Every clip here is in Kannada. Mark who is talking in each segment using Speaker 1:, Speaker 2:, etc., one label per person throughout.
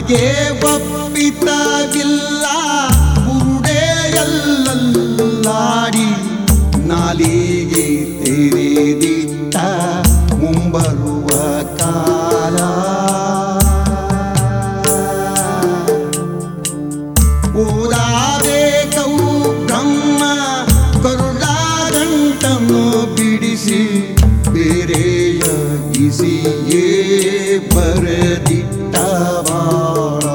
Speaker 1: ನಮಗೆ ಒಪ್ಪಿತವಿಲ್ಲ ಬುರುಡೆಯಲ್ಲಾಡಿ ನಾಲಿಗೆ ತೆರೆದಿಟ್ಟ ಮುಂಬರುವ ಕಾಲ ಓದಾಬೇಕವು ಬ್ರಹ್ಮ ಕರುಳಾಗಂಟನ್ನು ಬಿಡಿಸಿ ಬೇರೆಯಾಗಿಸಿಯೇ ಬರೆದಿಟ್ಟ ಬಾಳ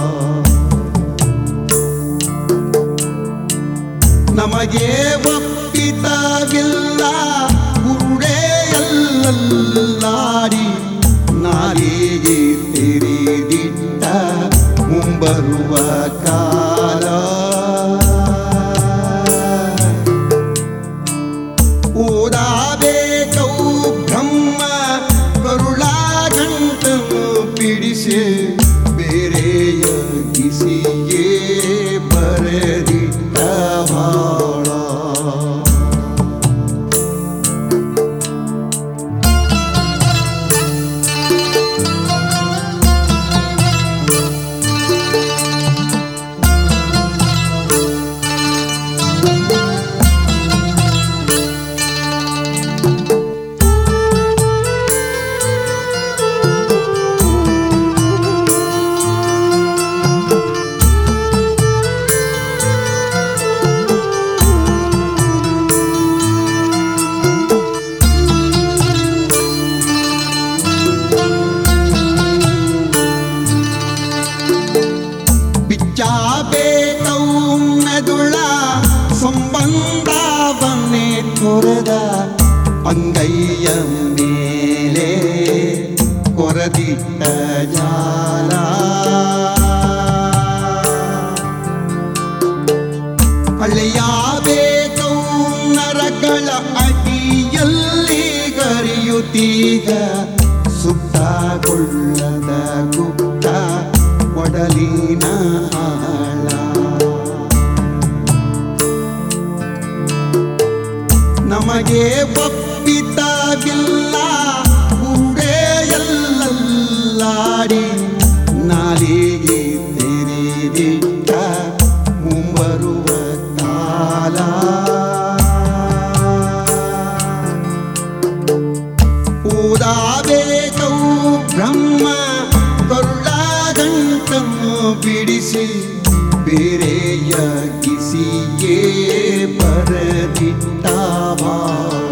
Speaker 1: ನಮಗೆ ಒಪ್ಪಿತವಿಲ್ಲ ಗುರುಡೆಯಲ್ಲಾಡಿ ನಾಲಿಗೆ ತೆರೆದಿಟ್ಟ ಮುಂಬರುವ ಕಾಲ ಓದಾಬೇಕವು ಬ್ರಹ್ಮ ಕರುಳಾಗಂಟನ್ನು ಬಿಡಿಸಿ ಬೇರೆಯಾಗಿಸಿಯೇ ಬರೆದಿಟ್ಟ ಬಾಳ ಬಿಚ್ಚಾಬೇಕವು ಮೆದುಳ ಸಂಬಂಧವನ್ನೇ ತೊರೆದ ಅಂಗೈಯ ಮೇಲೆ ಕೊರದಿಟ್ಟ ಜಾಲ ಹಳೆಯಾಬೇಕವು ನರಗಳ ಅಡಿಯಲ್ಲಿ ಗರಿಯುತ್ತೀಗ ಸುತ್ತಗೊಳ್ಳದ ಗುಪ್ತ ಒಡಲಿನ ಆಳ ನಮಗೆ ಒಪ್ಪಿತವಿಲ್ಲ ಗುಂಡೆಯಲ್ಲಾಡಿ ನಾಲಿಗೆ ತೆರೆದಿಟ್ಟ ಮುಂಬರುವ ಕಾಲ ಓದಾಬೇಕವು ಬ್ರಹ್ಮ ಕರುಳಾಗಂಟನ್ನು ಬಿಡಿಸಿ ಬೇರೆಯಾಗಿಸಿಯೇ ಬರದಿಟ್ಟ ಬಾಳ